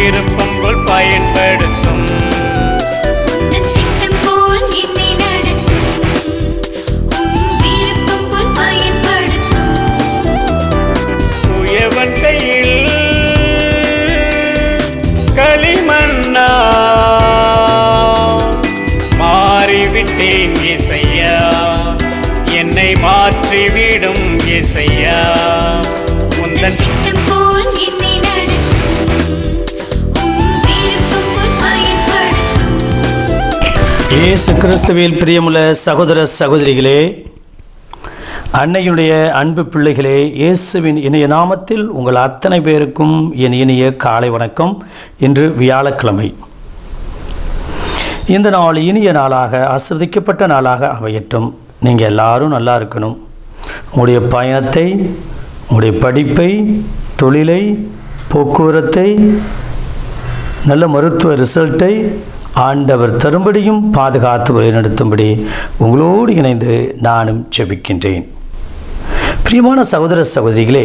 விருப்பம் போல் பயன்படுத்தும் உந்தன் சித்தம் போல் என்னை நடத்தும் உம் விருப்பம் போல் பயன்படுத்தும் உயவன் கையில் களிமண்ணா மாறிவிட்டேன் இசையா என்னை மாற்றிவிடும் இசையா உந்தன் சித்தம் போல் என்னை நடத்தும் உம் விருப்பம் போல் பயன்படுத்தும் இயேசு கிறிஸ்துவில் பிரியமுள்ள சகோதர சகோதரிகளே அன்னையுடைய அன்பு பிள்ளைகளே இயேசுவின் இணைய நாமத்தில் உங்கள் அத்தனை பேருக்கும் என் இனிய காலை வணக்கம் இன்று வியாழக்கிழமை இந்த நாள் இனிய நாளாக ஆசிர்வதிக்கப்பட்ட நாளாக அமையட்டும் நீங்கள் எல்லாரும் நல்லா இருக்கணும் உங்களுடைய பயணத்தை உங்களுடைய படிப்பை தொழிலை போக்குவரத்தை நல்ல மருத்துவ ரிசல்ட்டை ஆண்டவர் தரும்படியும் பாதுகாத்து வழிநடத்தும்படி உங்களோடு இணைந்து நானும் செபிக்கின்றேன் பிரியமான சகோதர சகோதரிகளே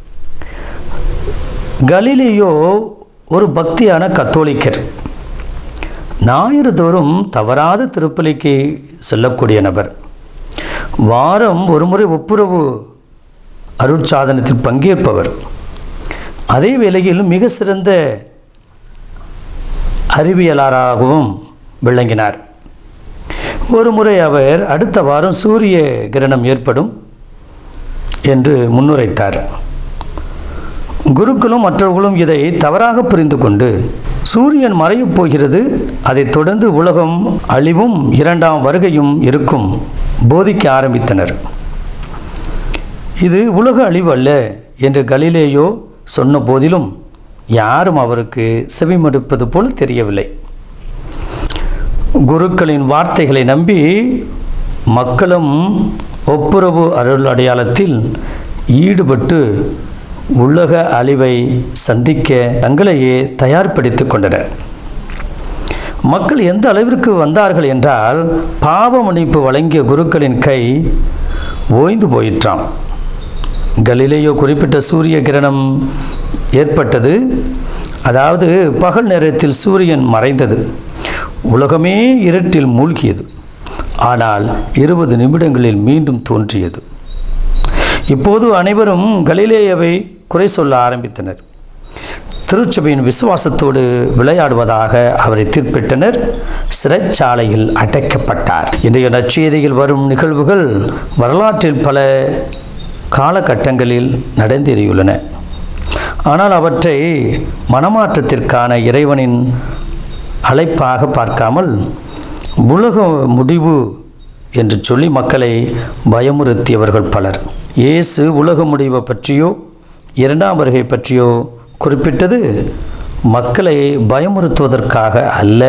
கலீலியோ ஒரு பக்தியான கத்தோலிக்கர் ஞாயிறு தோறும் தவறாத திருப்பலிக்கு செல்லக்கூடிய நபர் வாரம் ஒருமுறை ஒப்புரவு அருட்சாதனத்தில் பங்கேற்பவர் அதே வேளையில் மிக சிறந்த அறிவியலாளராகவும் விளங்கினார் ஒரு முறை அவர் அடுத்த வாரம் சூரிய கிரணம் ஏற்படும் என்று முன்னுரைத்தார் குருக்களும் மற்றவர்களும் இதை தவறாக புரிந்து கொண்டு சூரியன் மறையப் போகிறது அதைத் தொடர்ந்து உலகம் அழிவும் இரண்டாம் வருகையும் இருக்கும் போதிக்க ஆரம்பித்தனர் இது உலக அழிவு அல்ல என்று கலிலேயோ சொன்ன போதிலும் யாரும் அவருக்கு செவிமடுப்பது போல் தெரியவில்லை குருக்களின் வார்த்தைகளை நம்பி மக்களும் ஒப்புரவு அருள் அடையாளத்தில் ஈடுபட்டு உலக அழிவை சந்திக்க தங்களையே தயார்படுத்திக் கொண்டனர் மக்கள் எந்த அளவிற்கு வந்தார்கள் என்றால் பாவ மன்னிப்பு வழங்கிய குருக்களின் கை ஓய்ந்து போயிற்றாம் கலிலேயோ குறிப்பிட்ட சூரிய கிரணம் ஏற்பட்டது அதாவது பகல் நேரத்தில் சூரியன் மறைந்தது உலகமே இருட்டில் மூழ்கியது ஆனால் இருபது நிமிடங்களில் மீண்டும் தோன்றியது இப்போது அனைவரும் கலிலேயவை குறை சொல்ல ஆரம்பித்தனர் திருச்சபையின் விசுவாசத்தோடு விளையாடுவதாக அவரை தீர்ப்பிட்டனர் சிறைச்சாலையில் அடைக்கப்பட்டார் இன்றைய நற்செய்தியில் வரும் நிகழ்வுகள் வரலாற்றில் பல காலகட்டங்களில் நடந்தேறியுள்ளன ஆனால் அவற்றை மனமாற்றத்திற்கான இறைவனின் அழைப்பாக பார்க்காமல் உலக முடிவு என்று சொல்லி மக்களை பயமுறுத்தியவர்கள் பலர் இயேசு உலக முடிவை பற்றியோ இரண்டாம் வருகை பற்றியோ குறிப்பிட்டது மக்களை பயமுறுத்துவதற்காக அல்ல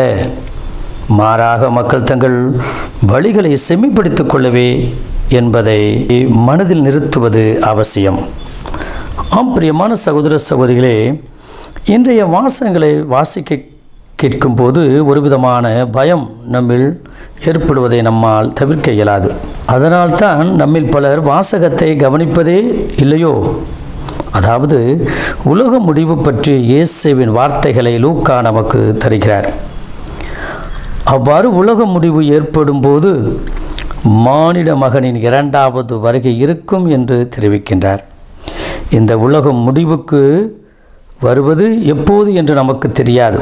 மாறாக மக்கள் தங்கள் வழிகளை செம்மிப்படுத்திக் கொள்ளவே என்பதை மனதில் நிறுத்துவது அவசியம் ஆம் பிரியமான சகோதர சகோதரிகளே இன்றைய வாசகங்களை வாசிக்க கேட்கும்போது ஒரு விதமான பயம் நம்மில் ஏற்படுவதை நம்மால் தவிர்க்க இயலாது அதனால்தான் நம்மில் பலர் வாசகத்தை கவனிப்பதே இல்லையோ அதாவது உலக முடிவு பற்றி இயேசுவின் வார்த்தைகளை லூக்கா நமக்கு தருகிறார் அவ்வாறு உலக முடிவு ஏற்படும் போது மானிட மகனின் இரண்டாவது வருகை இருக்கும் என்று தெரிவிக்கின்றார் இந்த உலகம் முடிவுக்கு வருவது எப்போது என்று நமக்கு தெரியாது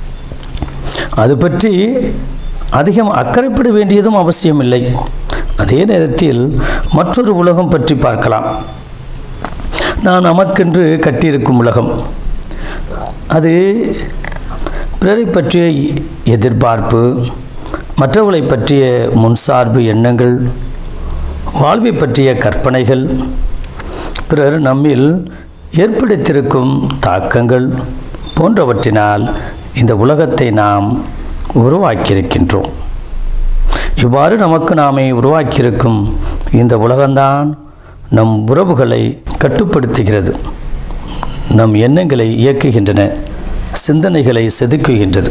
அது பற்றி அதிகம் அக்கறைப்பட வேண்டியதும் அவசியமில்லை அதே நேரத்தில் மற்றொரு உலகம் பற்றி பார்க்கலாம் நான் நமக்கென்று கட்டியிருக்கும் உலகம் அது பிறரை பற்றிய எதிர்பார்ப்பு மற்றவர்களை பற்றிய முன்சார்பு எண்ணங்கள் வாழ்வை பற்றிய கற்பனைகள் பிறர் நம்மில் ஏற்படுத்தியிருக்கும் தாக்கங்கள் போன்றவற்றினால் இந்த உலகத்தை நாம் உருவாக்கியிருக்கின்றோம் இவ்வாறு நமக்கு நாமே உருவாக்கியிருக்கும் இந்த உலகம்தான் நம் உறவுகளை கட்டுப்படுத்துகிறது நம் எண்ணங்களை இயக்குகின்றன சிந்தனைகளை செதுக்குகின்றது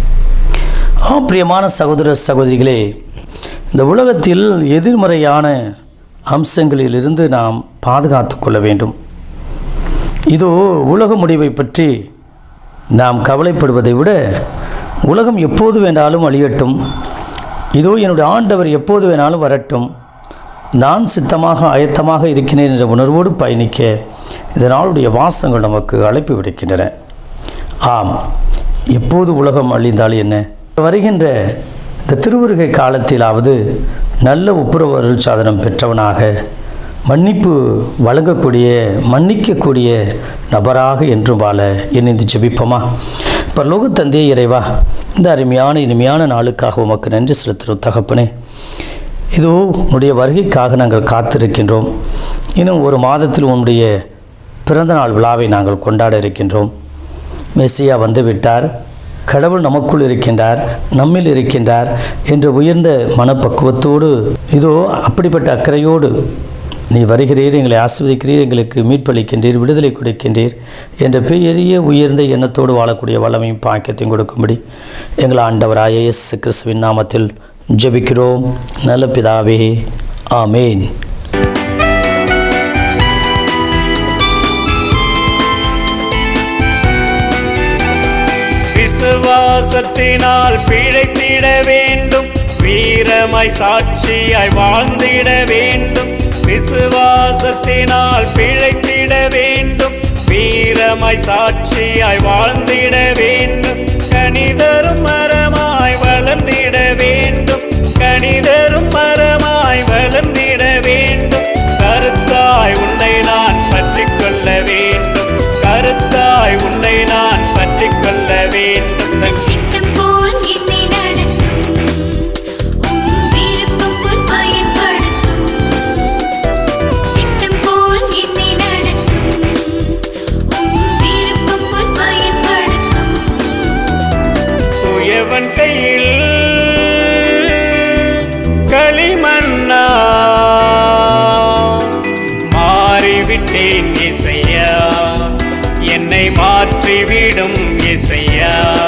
ஆம் பிரியமான சகோதர சகோதரிகளே இந்த உலகத்தில் எதிர்மறையான அம்சங்களிலிருந்து நாம் பாதுகாத்து கொள்ள வேண்டும் இதோ உலக முடிவை பற்றி நாம் கவலைப்படுவதை விட உலகம் எப்போது வேணாலும் அழியட்டும் இதோ என்னுடைய ஆண்டவர் எப்போது வேணாலும் வரட்டும் நான் சித்தமாக ஆயத்தமாக இருக்கிறேன் என்ற உணர்வோடு பயணிக்க இந்த நாளுடைய வாசங்கள் நமக்கு அழைப்பு விடுக்கின்றன ஆம் எப்போது உலகம் அழிந்தால் என்ன வருகின்ற இந்த திருவருகை காலத்திலாவது நல்ல ஒப்புரவு அருள் சாதனம் பெற்றவனாக மன்னிப்பு வழங்கக்கூடிய மன்னிக்கக்கூடிய நபராக என்றும் வாழ இணைந்து ஜெபிப்போமா பரலோக தந்தையே இறைவா இந்த அருமையான இனிமையான நாளுக்காக உமக்கு நன்றி செலுத்துகிறோம் தகப்பனே இதோ உன்னுடைய வருகைக்காக நாங்கள் காத்திருக்கின்றோம் இன்னும் ஒரு மாதத்தில் உன்னுடைய பிறந்தநாள் விழாவை நாங்கள் கொண்டாட இருக்கின்றோம் மெஸ்ஸியா வந்துவிட்டார் கடவுள் நமக்குள் இருக்கின்றார் நம்மில் இருக்கின்றார் என்ற உயர்ந்த மனப்பக்குவத்தோடு இதோ அப்படிப்பட்ட அக்கறையோடு நீ வருகிறீர் எங்களை ஆஸ்வதிக்கிறீர் எங்களுக்கு மீட்பளிக்கின்றீர் விடுதலை கொடுக்கின்றீர் என்ற பெரிய உயர்ந்த எண்ணத்தோடு வாழக்கூடிய வல்லமையும் பாக்கியத்தையும் கொடுக்கும்படி எங்கள் ஆண்டவராய இயேசு கிறிஸ்துவின் நாமத்தில் ஜெபிக்கிறோம் நல்ல பிதாவே ஆமேன் விசுவாசத்தினால் பிழைத்திட வேண்டும் வீரமாய் சாட்சியாய் வாழ்ந்திட வேண்டும் விசுவாசத்தினால் பிழைத்திட வேண்டும் வீரமாய் சாட்சியாய் வாழ்ந்திட வேண்டும் கனிதரும் மரமாய் வளர்ந்திட வேண்டும் கனிதரும் மரமாய் வளர்ந்திட வேண்டும் கருத்தாய் உன்னை நான் பற்றிக் கொள்ள வேண்டும் கருத்தாய் உன்னை நான் பற்றிக் கொள்ள வேண்டும் உன் சித்தம் போல் என்னை நடத்தும் உன் விருப்பம் போல் பயன்படுத்தும் சித்தம் போல் என்னை நடத்தும் உன் விருப்பம் போல் பயன்படுத்தும் தூயவன் கையில் களிமண்ணா மாறிவிட்டேன் இசையா என்னை மாற்றிவிடும் இசையா